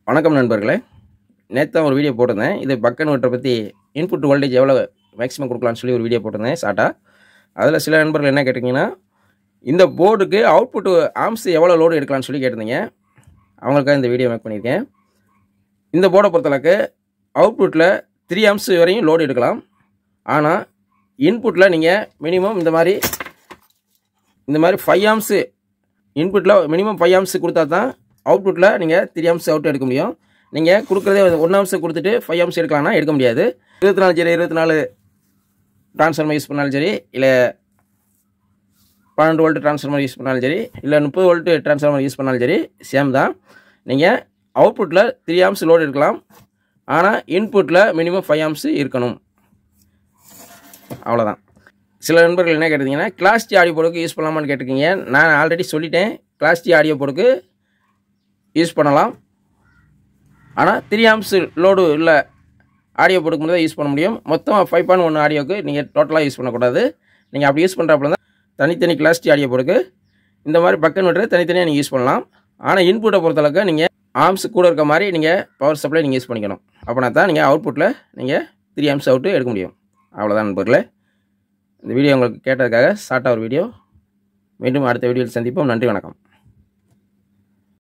வணக்கம் நண்பர்களே நேற்று தான் ஒரு வீடியோ போட்டிருந்தேன் இது பக்கன் வெட்டரை பற்றி இன்புட் வோல்டேஜ் எவ்வளோ மேக்ஸிமம் கொடுக்கலான்னு சொல்லி ஒரு வீடியோ போட்டிருந்தேன் ஷார்ட்டாக அதில் சில நண்பர்கள் என்ன கேட்டிங்கன்னா இந்த போர்டுக்கு அவுட்புட் ஆம்ஸ் எவ்வளோ லோடு எடுக்கலாம்னு சொல்லி கேட்டிருந்தீங்க அவங்களுக்காக இந்த வீடியோ மேக் பண்ணியிருக்கேன் இந்த போர்டை பொறுத்தளவுக்கு அவுட்புட்டில் த்ரீ ஆம்ஸ் வரையும் லோடு எடுக்கலாம் ஆனால் இன்புட்டில் நீங்கள் மினிமம் இந்த மாதிரி இந்த மாதிரி ஃபைவ் ஆம்ஸு இன்புட்டில் மினிமம் ஃபைவ் ஆம்ஸ் கொடுத்தா தான் அவுட்புட்டில் நீங்கள் த்ரீ ஆம்ஸ் அவுட் எடுக்க முடியும் நீங்கள் கொடுக்குறதே ஒன் ஆம்ஸ் கொடுத்துட்டு ஃபைவ் ஆம்ஸ் எடுக்கலாம்னா எடுக்க முடியாது இருபத்தி நாலு சரி இருபத்தி நாலு ட்ரான்ஸ்ஃபார்மர் யூஸ் பண்ணாலும் சரி இல்லை பன்னெண்டு வோல்ட் ட்ரான்ஸ்ஃபார்மர் யூஸ் பண்ணாலும் சரி இல்லை முப்பது வோல்ட் ட்ரான்ஸ்ஃபார்மர் யூஸ் பண்ணாலும் சரி சேம் தான் நீங்கள் அவுட்புட்டில் த்ரீ ஆம்ஸ் லோடு எடுக்கலாம் ஆனால் இன்புட்டில் மினிமம் ஃபைவ் ஆம்ஸ் இருக்கணும் அவ்வளோதான் சில நண்பர்கள் என்ன கேட்டிருந்தீங்கன்னா கிளாஸ் டி ஆடியோ போர்டுக்கு யூஸ் பண்ணலாமான்னு கேட்டிருக்கீங்க நான் ஆல்ரெடி சொல்லிட்டேன் கிளாஸ் டி ஆடியோ போர்டுக்கு யூஸ் பண்ணலாம் ஆனால் த்ரீ ஆம்ஸ் லோடு இல்லை ஆடியோ போர்டுக்கு மட்டும் தான் யூஸ் பண்ண முடியும் மொத்தம் ஃபைவ் பாயிண்ட் ஒன் ஆடியோக்கு நீங்கள் டோட்டலாக யூஸ் பண்ணக்கூடாது நீங்கள் அப்படி யூஸ் பண்ணுறப்பல தான் தனித்தனி கிளாஸ் டி ஆடியோ போர்டுக்கு இந்த மாதிரி பக்கன் விட்டு தனித்தனியாக நீங்கள் யூஸ் பண்ணலாம் ஆனால் இன்புட்டை பொறுத்தளவுக்கு நீங்கள் ஆம்ஸ் கூட இருக்க மாதிரி நீங்கள் பவர் சப்ளை நீங்கள் யூஸ் பண்ணிக்கணும் அப்படின்னா தான் நீங்கள் அவுட்புட்டில் நீங்கள் த்ரீ ஆம்ஸ் அவுட்டு எடுக்க முடியும் அவ்வளோதான் நண்பர்களே இந்த வீடியோ உங்களுக்கு கேட்டதுக்காக ஷார்ட்டாக ஒரு வீடியோ மீண்டும் அடுத்த வீடியோவில் சந்திப்போம் நன்றி வணக்கம்